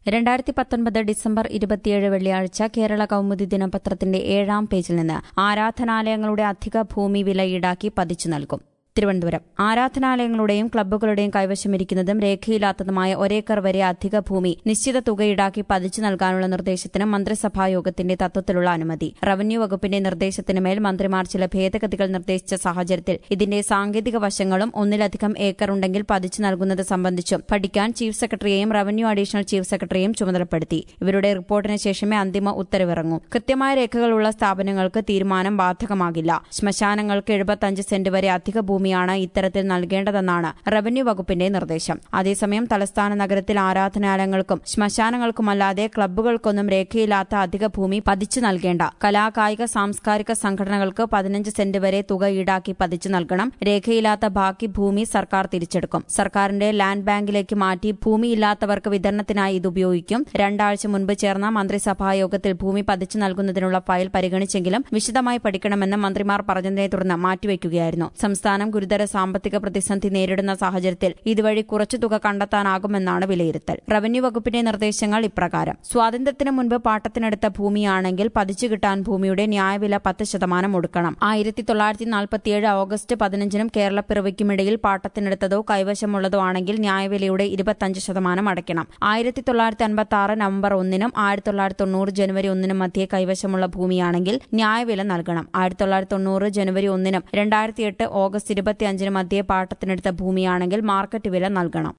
രണ്ടായിരത്തി പത്തൊൻപത് ഡിസംബർ ഇരുപത്തിയേഴ് വെള്ളിയാഴ്ച കേരള കൗമുദി ദിനപത്രത്തിന്റെ ഏഴാം പേജിൽ നിന്ന് ആരാധനാലയങ്ങളുടെ അധിക ഭൂമി വില ഈടാക്കി പതിച്ചു നൽകും തിരുവനന്തപുരം ആരാധനാലയങ്ങളുടെയും ക്ലബ്ബുകളുടെയും കൈവശമിരിക്കുന്നതും രേഖയില്ലാത്തതുമായ ഒരേക്കർ വരെ അധിക ഭൂമി നിശ്ചിത തുക ഈടാക്കി പതിച്ചു നൽകാനുള്ള നിർദ്ദേശത്തിന് മന്ത്രിസഭാ യോഗത്തിന്റെ തത്വത്തിലുള്ള അനുമതി റവന്യൂ വകുപ്പിന്റെ നിർദ്ദേശത്തിന് മേൽ മന്ത്രിമാർ ചില ഭേദഗതികൾ നിർദ്ദേശിച്ച സാഹചര്യത്തിൽ ഇതിന്റെ സാങ്കേതിക വശങ്ങളും ഒന്നിലധികം ഏക്കർ ഉണ്ടെങ്കിൽ പതിച്ചു നൽകുന്നത് സംബന്ധിച്ചും പഠിക്കാൻ ചീഫ് സെക്രട്ടറിയെയും റവന്യൂ അഡീഷണൽ ചീഫ് സെക്രട്ടറിയും ചുമതലപ്പെടുത്തി ഇവരുടെ റിപ്പോർട്ടിന് ശേഷമേ അന്തിമ ഉത്തരവിറങ്ങൂ കൃത്യമായ രേഖകളുള്ള സ്ഥാപനങ്ങൾക്ക് തീരുമാനം ബാധകമാകില്ല ശ്മശാനങ്ങൾക്ക് എഴുപത്തഞ്ച് സെന്റ് വരെ അധിക ഭൂമിയാണ് ഇത്തരത്തിൽ നൽകേണ്ടതെന്നാണ് റവന്യൂ വകുപ്പിന്റെ നിർദ്ദേശം അതേസമയം തലസ്ഥാന നഗരത്തിൽ ആരാധനാലയങ്ങൾക്കും ശ്മശാനങ്ങൾക്കുമല്ലാതെ ക്ലബ്ബുകൾക്കൊന്നും രേഖയില്ലാത്ത അധിക ഭൂമി പതിച്ചു നൽകേണ്ട കലാകായിക സാംസ്കാരിക സംഘടനകൾക്ക് പതിനഞ്ച് സെന്റ് വരെ തുക ഈടാക്കി പതിച്ചു നൽകണം രേഖയില്ലാത്ത ബാക്കി ഭൂമി സർക്കാർ തിരിച്ചെടുക്കും സർക്കാരിന്റെ ലാൻഡ് ബാങ്കിലേക്ക് മാറ്റി ഭൂമിയില്ലാത്തവർക്ക് വിതരണത്തിനായി ഇത് ഉപയോഗിക്കും രണ്ടാഴ്ച മുൻപ് ചേർന്ന മന്ത്രിസഭാ യോഗത്തിൽ ഭൂമി പതിച്ചു നൽകുന്നതിനുള്ള ഫയൽ പരിഗണിച്ചെങ്കിലും വിശദമായി പഠിക്കണമെന്ന് മന്ത്രിമാർ പറഞ്ഞതിനെ തുടർന്ന് മാറ്റിവെക്കുകയായിരുന്നു സംസ്ഥാനം ഗുരുതര സാമ്പത്തിക പ്രതിസന്ധി നേരിടുന്ന സാഹചര്യത്തിൽ ഇതുവഴി കുറച്ചു തുക കണ്ടെത്താനാകുമെന്നാണ് വിലയിരുത്തൽ റവന്യൂ വകുപ്പിന്റെ നിർദ്ദേശങ്ങൾ ഇപ്രകാരം സ്വാതന്ത്ര്യത്തിന് മുൻപ് പാട്ടത്തിനെടുത്ത ഭൂമിയാണെങ്കിൽ പതിച്ചു കിട്ടാൻ ഭൂമിയുടെ ന്യായവില പത്ത് ശതമാനം ഒടുക്കണം ആയിരത്തി തൊള്ളായിരത്തി നാൽപ്പത്തിയേഴ് ഓഗസ്റ്റ് പതിനഞ്ചിനും കേരളപ്പിറവിക്കുമിടയിൽ പാട്ടത്തിനെടുത്തതോ കൈവശമുള്ളതോ ആണെങ്കിൽ ന്യായവിലയുടെ ഇരുപത്തഞ്ച് ശതമാനം അടയ്ക്കണം ആയിരത്തി തൊള്ളായിരത്തി അൻപത്തി ആറ് നവംബർ ഒന്നിനും ആയിരത്തി തൊള്ളായിരത്തി തൊണ്ണൂറ് ജനുവരി ഒന്നിനും മധ്യേ കൈവശമുള്ള ഭൂമിയാണെങ്കിൽ ന്യായവില നൽകണം ആയിരത്തി തൊള്ളായിരത്തി തൊണ്ണൂറ് ജനുവരി ഒന്നിനും രണ്ടായിരത്തി എട്ട് ഓഗസ്റ്റ് ഇരുപത്തിയഞ്ചിന് മധ്യേ പാട്ടത്തിനെടുത്ത ഭൂമിയാണെങ്കിൽ മാർക്കറ്റ് വില നൽകണം